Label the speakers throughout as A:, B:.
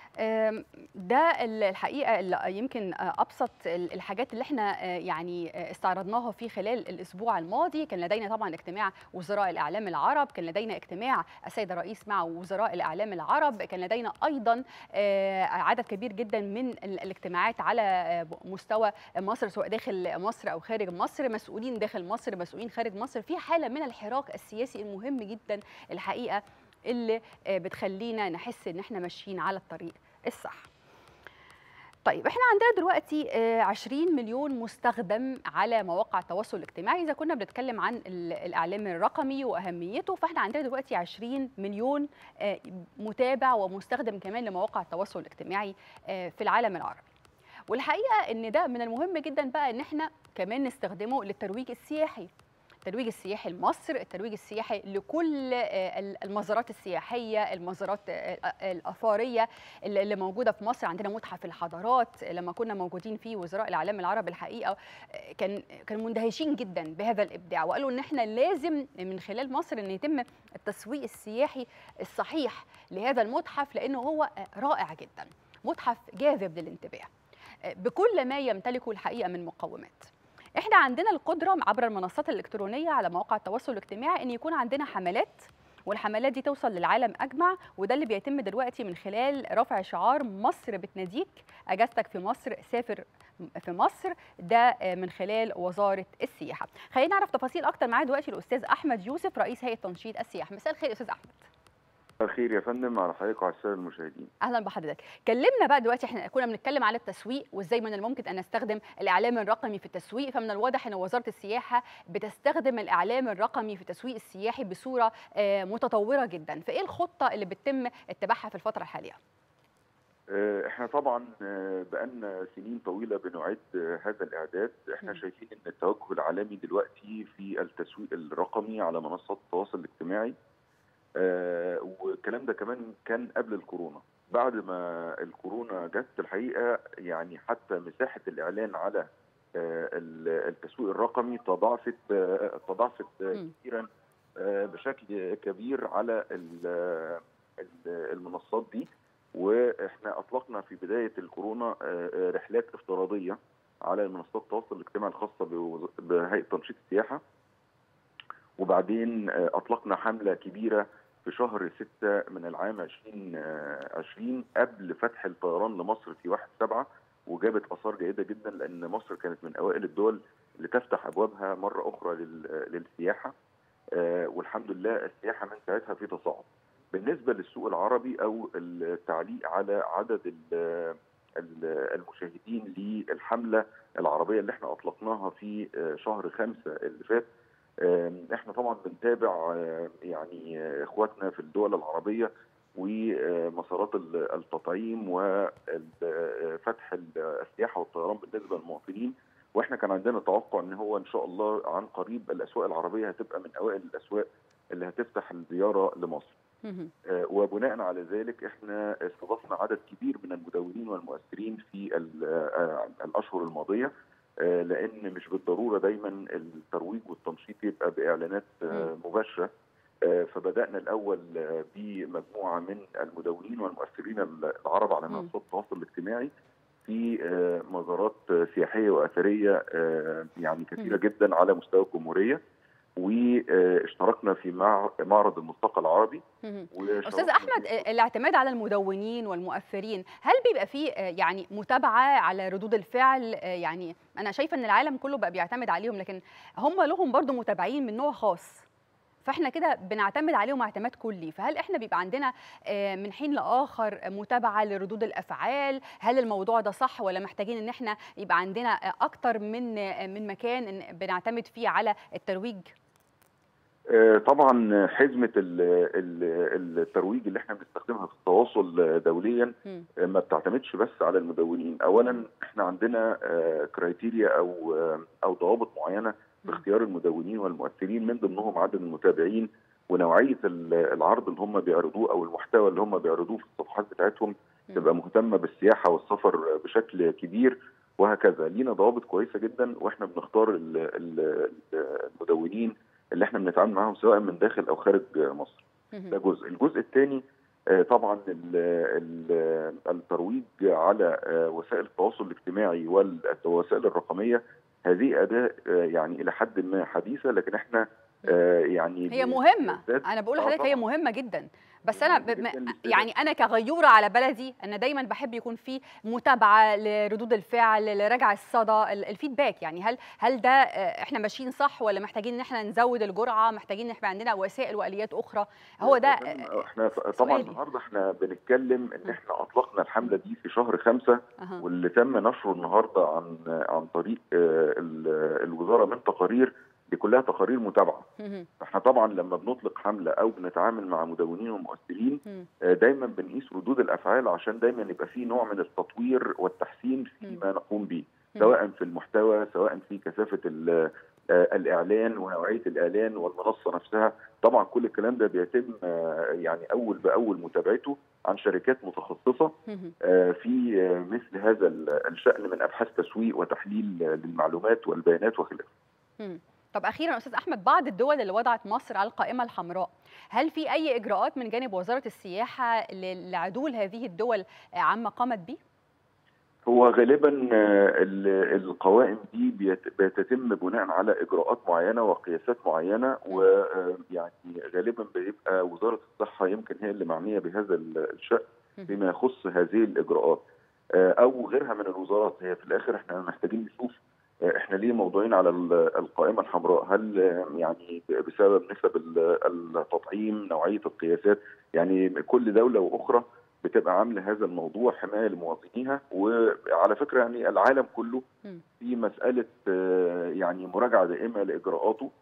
A: آم، ده ال- الحقيقه اللي يمكن آه، ابسط ال- الحاجات اللي احنا آه، يعني آه، استعرضناها في خلال الاسبوع الماضي كان لدينا طبعا اجتماع وزراء الاعلام العرب كان لدينا اجتماع السيد الرئيس مع وزراء الاعلام العرب كان لدينا ايضا آه، عدد كبير جدا من ال- الاجتماعات على آه، مستوى مصر سواء داخل مصر او خارج مصر مسؤولين داخل مصر مسؤولين خارج مصر في حاله من الحراك السياسي المهم جدا الحقيقه اللي آه، بتخلينا نحس ان احنا ماشيين على الطريق الصح طيب احنا عندنا دلوقتي آه، 20 مليون مستخدم على مواقع التواصل الاجتماعي اذا كنا بنتكلم عن ال- الاعلام الرقمي واهميته فاحنا عندنا دلوقتي 20 مليون آه، متابع ومستخدم كمان لمواقع التواصل الاجتماعي آه، في العالم العربي والحقيقه ان ده من المهم جدا بقى ان احنا كمان نستخدمه للترويج السياحي الترويج السياحي لمصر الترويج السياحي لكل آه، المزارات السياحيه المزارات آه، الاثاريه اللي اللي موجوده في مصر عندنا متحف الحضارات لما كنا موجودين فيه وزراء الاعلام العرب الحقيقه آه، كان كانوا مندهشين جدا بهذا الابداع وقالوا ان احنا لازم من خلال مصر ان يتم التسويق السياحي الصحيح لهذا المتحف لانه هو آه، رائع جدا متحف جاذب للانتباه آه، بكل ما يمتلكه الحقيقه من مقومات احنا عندنا القدره عبر المنصات الالكترونيه على مواقع التواصل الاجتماعي ان يكون عندنا حملات والحملات دي توصل للعالم اجمع وده اللي بيتم دلوقتي من خلال رفع شعار مصر بتناديك اجازتك في مصر سافر في مصر ده من خلال وزاره السياحه خلينا نعرف تفاصيل اكتر معايا دلوقتي الاستاذ احمد يوسف رئيس هيئه تنشيط السياحه مساء الخير يا استاذ احمد
B: الخير يا فندم على حضرتك وعلى الساده المشاهدين
A: اهلا بحضرتك كلمنا بقى دلوقتي احنا كنا بنتكلم على التسويق وازاي من الممكن ان نستخدم الاعلام الرقمي في التسويق فمن الواضح ان وزاره السياحه بتستخدم الاعلام الرقمي في التسويق السياحي بصوره آه، متطوره جدا فايه الخطه اللي بتتم اتباعها في الفتره الحاليه
B: آه، احنا طبعا آه، بقالنا سنين طويله بنعد آه، هذا الاعداد احنا
A: م.
B: شايفين ان التوجه العالمي دلوقتي في التسويق الرقمي على منصات التواصل الاجتماعي آه، والكلام ده كمان كان قبل الكورونا بعد ما الكورونا جت الحقيقه يعني حتى مساحه الاعلان على آه، ال- التسويق الرقمي تضاعفت آه، تضاعفت آه،
A: م.
B: كثيرا آه، بشكل كبير على ال- ال- المنصات دي واحنا اطلقنا في بدايه الكورونا آه، آه، رحلات افتراضيه على منصات التواصل الاجتماعي الخاصه بوز- بهيئه تنشيط السياحه وبعدين آه، اطلقنا حمله كبيره في شهر 6 من العام 2020 قبل فتح الطيران لمصر في 1 7 وجابت اثار جيده جدا لان مصر كانت من اوائل الدول اللي تفتح ابوابها مره اخرى لل- للسياحه آه، والحمد لله السياحه من ساعتها في تصاعد. بالنسبه للسوق العربي او التعليق على عدد ال- ال- المشاهدين للحمله العربيه اللي احنا اطلقناها في آه، شهر خمسة اللي فات آم، احنا طبعا بنتابع آه، يعني آه، اخواتنا في الدول العربيه ومسارات ال- التطعيم وفتح السياحه والطيران بالنسبه للمواطنين واحنا كان عندنا توقع ان هو ان شاء الله عن قريب الاسواق العربيه هتبقى من اوائل الاسواق اللي هتفتح الزياره لمصر.
A: مهم.
B: آه، وبناء على ذلك احنا استضفنا عدد كبير من المدونين والمؤثرين في ال- آه، الاشهر الماضيه آه، لان مش بالضروره دايما الترويج والتنشيط يبقى باعلانات آه، مباشره آه، فبدانا الاول آه، بمجموعه من المدونين والمؤثرين العرب على
A: مم.
B: منصات التواصل الاجتماعي في آه، مزارات آه، سياحيه واثريه آه، يعني كثيره
A: مم.
B: جدا على مستوى الجمهوريه واشتركنا في مع- معرض الملتقى العربي
A: مهم.
B: وشاركنا
A: استاذ احمد
B: في-
A: آه، الاعتماد على المدونين والمؤثرين هل بيبقى فيه آه، يعني متابعه على ردود الفعل آه، يعني انا شايفه ان العالم كله بقى بيعتمد عليهم لكن هم لهم برضو متابعين من نوع خاص فاحنا كده بنعتمد عليهم اعتماد كلي فهل احنا بيبقى عندنا آه، من حين لاخر متابعه لردود الافعال هل الموضوع ده صح ولا محتاجين ان احنا يبقى عندنا آه، اكتر من آه، من مكان إن بنعتمد فيه على الترويج
B: آه، طبعا حزمه ال- ال- الترويج اللي احنا بنستخدمها في التواصل آه، دوليا
A: مم.
B: آه، ما بتعتمدش بس على المدونين اولا احنا عندنا كرايتيريا او آه، او ضوابط معينه في
A: مم.
B: اختيار المدونين والمؤثرين من ضمنهم عدد المتابعين ونوعيه ال- العرض اللي هم بيعرضوه او المحتوى اللي هم بيعرضوه في الصفحات بتاعتهم
A: مم.
B: تبقى مهتمه بالسياحه والسفر بشكل كبير وهكذا لينا ضوابط كويسه جدا واحنا بنختار ال- ال- المدونين اللي احنا بنتعامل معاهم سواء من داخل او خارج مصر
A: مهم.
B: ده جزء الجزء الثاني طبعا الترويج على وسائل التواصل الاجتماعي والوسائل الرقميه هذه اداه يعني الى حد ما حديثه لكن احنا يعني
A: هي مهمه انا بقول لحضرتك هي مهمه جدا بس انا ب... يعني انا كغيوره على بلدي انا دايما بحب يكون في متابعه لردود الفعل لرجع الصدى الفيدباك يعني هل هل ده احنا ماشيين صح ولا محتاجين ان احنا نزود الجرعه محتاجين ان احنا عندنا وسائل واليات اخرى هو ده
B: احنا طبعا النهارده احنا بنتكلم ان احنا اطلقنا الحمله دي في شهر خمسة أه. واللي تم نشره النهارده عن عن طريق الوزاره من تقارير دي كلها تقارير متابعه احنا طبعا لما بنطلق حمله او بنتعامل مع مدونين ومؤثرين دايما بنقيس ردود الافعال عشان دايما يبقى في نوع من التطوير والتحسين فيما نقوم به سواء في المحتوى سواء في كثافه الاعلان ونوعيه الاعلان والمنصه نفسها طبعا كل الكلام ده بيتم يعني اول باول متابعته عن شركات متخصصه في مثل هذا الشان من ابحاث تسويق وتحليل للمعلومات والبيانات وخلافه
A: طب اخيرا استاذ احمد بعض الدول اللي وضعت مصر على القائمه الحمراء هل في اي اجراءات من جانب وزاره السياحه لعدول هذه الدول عما قامت به
B: هو غالبا القوائم دي بتتم بناء على اجراءات معينه وقياسات معينه ويعني غالبا بيبقى وزاره الصحه يمكن هي اللي معنيه بهذا الشان فيما يخص هذه الاجراءات او غيرها من الوزارات هي في الاخر احنا محتاجين نشوف احنا ليه موضوعين على القائمه الحمراء هل يعني بسبب نسب التطعيم نوعيه القياسات يعني كل دوله واخرى بتبقى عامله هذا الموضوع حمايه لمواطنيها وعلى فكره يعني العالم كله في مساله يعني مراجعه دائمه لاجراءاته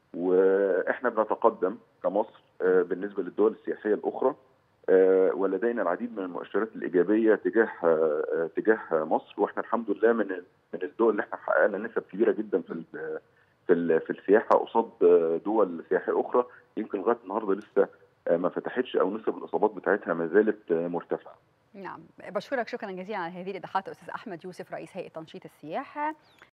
B: واحنا بنتقدم كمصر بالنسبه للدول السياحيه الاخرى ولدينا العديد من المؤشرات الايجابيه تجاه تجاه مصر واحنا الحمد لله من من الدول اللي احنا حققنا نسب كبيره جدا في في في السياحه قصاد دول سياحيه اخرى يمكن لغايه النهارده لسه ما فتحتش او نسب الاصابات بتاعتها ما زالت مرتفعه.
A: نعم بشكرك شكرا جزيلا على هذه الايضاحات استاذ احمد يوسف رئيس هيئه تنشيط السياحه